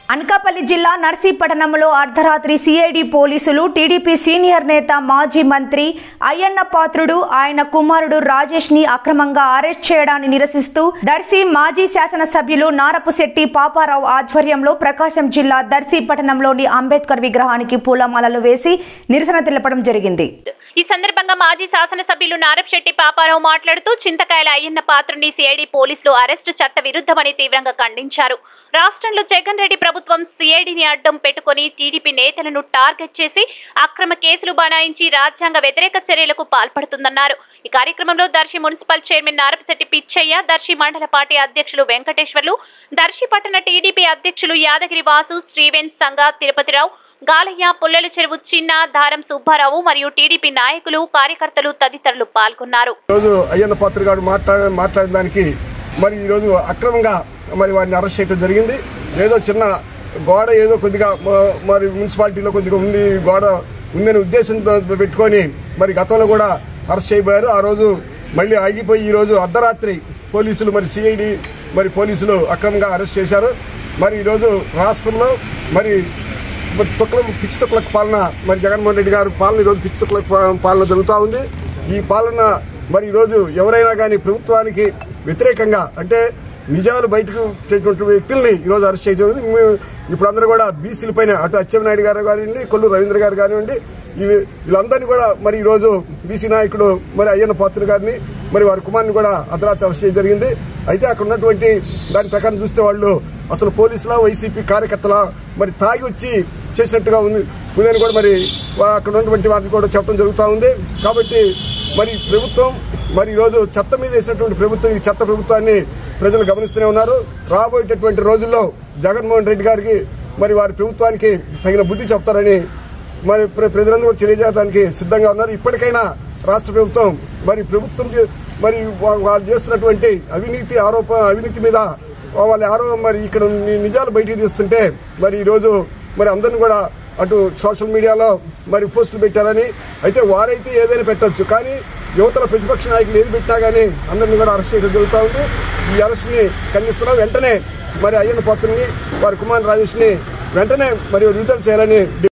అనకాపల్లి జిల్లా నర్సీపట్నంలో అర్ధరాత్రి సిఐడి పోలీసులు టీడీపీ సీనియర్ నేత మాజీ మంత్రి అయ్యన్న పాత్రుడు ఆయన కుమారుడు రాజేష్ ని అక్రమంగా అరెస్ట్ చేయడాన్ని నిరసిస్తూ దర్శి మాజీ శాసనసభ్యులు నారపుశెట్టి పాపారావు ఆధ్వర్యంలో ప్రకాశం జిల్లా దర్శి పట్టణంలోని అంబేద్కర్ విగ్రహానికి పూలమాలలు వేసి నిరసన తెలపడం జరిగింది ఈ సందర్భంగా మాజీ శాసనసభ్యులు నారప్శెట్టి పాపారావు మాట్లాడుతూ చింతకాయల అయ్యన్న పాత్రుని సిఐడి పోలీసులు అరెస్టు చట్ట విరుద్ధమని తీవ్రంగా ఖండించారు రాష్ట్రంలో జగన్ రెడ్డి ప్రభుత్వం సిఐడిని అడ్డం పెట్టుకుని టీడీపీ నేతలను టార్గెట్ చేసి అక్రమ కేసులు బనాయించి రాజ్యాంగ వ్యతిరేక చర్యలకు పాల్పడుతుందన్నారు ఈ కార్యక్రమంలో దర్శి మున్సిపల్ చైర్మన్ నారపశెట్టి పిచ్చయ్య దర్శి మండల పార్టీ అధ్యక్షులు వెంకటేశ్వర్లు దర్శి పట్టణ టీడీపీ అధ్యక్షులు యాదగిరి వాసు శ్రీవేన్ సంగా తిరుపతిరావు గాలయ్య పుల్లెల చెరువు చిన్న దారం సుబ్బారావు మరియు టీడీపీ నాయకులు కార్యకర్తలు తదితరులు పాల్గొన్నారు ఈరోజు అయ్యన్న పాత్ర గారు మాట్లాడ మాట్లాడిన దానికి మరి ఈరోజు అక్రమంగా మరి వారిని అరెస్ట్ చేయడం జరిగింది ఏదో చిన్న గోడ ఏదో కొద్దిగా మ- మరి మున్సిపాలిటీలో కొద్దిగా ఉంది గోడ ఉందనే ఉద్దేశంతో పెట్టుకొని మరి గతంలో కూడా అరెస్ట్ చేయబోయారు ఆ రోజు మళ్ళీ ఆగిపోయి ఈ రోజు అర్ధరాత్రి పోలీసులు మరి సిఐడి మరి పోలీసులు అక్రమంగా అరెస్ట్ చేశారు మరి ఈరోజు రాష్ట్రంలో మరి మరి తొక్కల పిచ్చి తొక్కల పాలన మరి జగన్మోహన్ రెడ్డి గారు పాలన ఈరోజు పిచ్చి తొక్కల పా- పాలన జరుగుతూ ఉంది ఈ పాలన మరి ఈరోజు ఎవరైనా కానీ ప్రభుత్వానికి వ్యతిరేకంగా అంటే నిజాలు బయటకు వచ్చేటువంటి వ్యక్తుల్ని ఈరోజు అరెస్ట్ చేయడం జరిగింది. మేము ఇప్పుడు అందరూ కూడా బీసీల పైన అటు అచ్చెన్నాయుడు గారు కానివ్వండి కొల్లు రవీంద్ర గారు కానివ్వండి ఇవి వీళ్ళందరినీ కూడా మరి ఈరోజు బీసీ నాయకుడు మరి అయ్యన్న పాత్ర గారిని మరి వారి కుమార్ని కూడా అర్ధరాత్రి అరెస్ట్ చేయడం జరిగింది అయితే అక్కడ ఉన్నటువంటి దాని ప్రకారం చూస్తే వాళ్ళు అసలు పోలీసుల వైసీపీ కార్యకర్తల మరి తాగి వచ్చి చేసినట్టుగా ఉంది ఉందని కూడా మరి వా- అక్కడ ఉన్నటువంటి వారిని కూడా చెప్పడం జరుగుతూ ఉంది కాబట్టి మరి ప్రభుత్వం మరి ఈరోజు చెత్త మీద వేసినటువంటి ప్రభుత్వం ఈ చెత్త ప్రభుత్వాన్ని ప్రజలు గమనిస్తూనే ఉన్నారు రాబోయేటటువంటి రోజుల్లో జగన్మోహన్ రెడ్డి గారికి మరి వారి ప్రభుత్వానికి తగిన బుద్ధి చెప్తారని మరి ప్ర- ప్రజలందరూ కూడా తెలియజేయడానికి సిద్ధంగా ఉన్నారు ఇప్పటికైనా రాష్ట్ర ప్రభుత్వం మరి ప్రభుత్వం చే- మరి వా- వాళ్ళు చేస్తున్నటువంటి అవినీతి ఆరోప అవినీతి మీద వాళ్ళ ఆరో మరి ఇక్కడ ని- నిజాలు బయటికి తీస్తుంటే మరి ఈరోజు మరి అందరిని కూడా అటు సోషల్ మీడియాలో మరి పోస్టులు పెట్టారని అయితే వారైతే ఏదైనా పెట్టొచ్చు కానీ యువతల ప్రతిపక్ష నాయకులు ఏది పెట్టినా కానీ అందరిని కూడా అరెస్ట్ చేయడం జరుగుతూ ఉంది ఈ అరెస్ట్ ని ఖండిస్తున్నాం వెంటనే మరి అయ్యన్న పాత్రని వారి కుమార్ రాజేష్ ని వెంటనే మరి విడుదల చేయాలని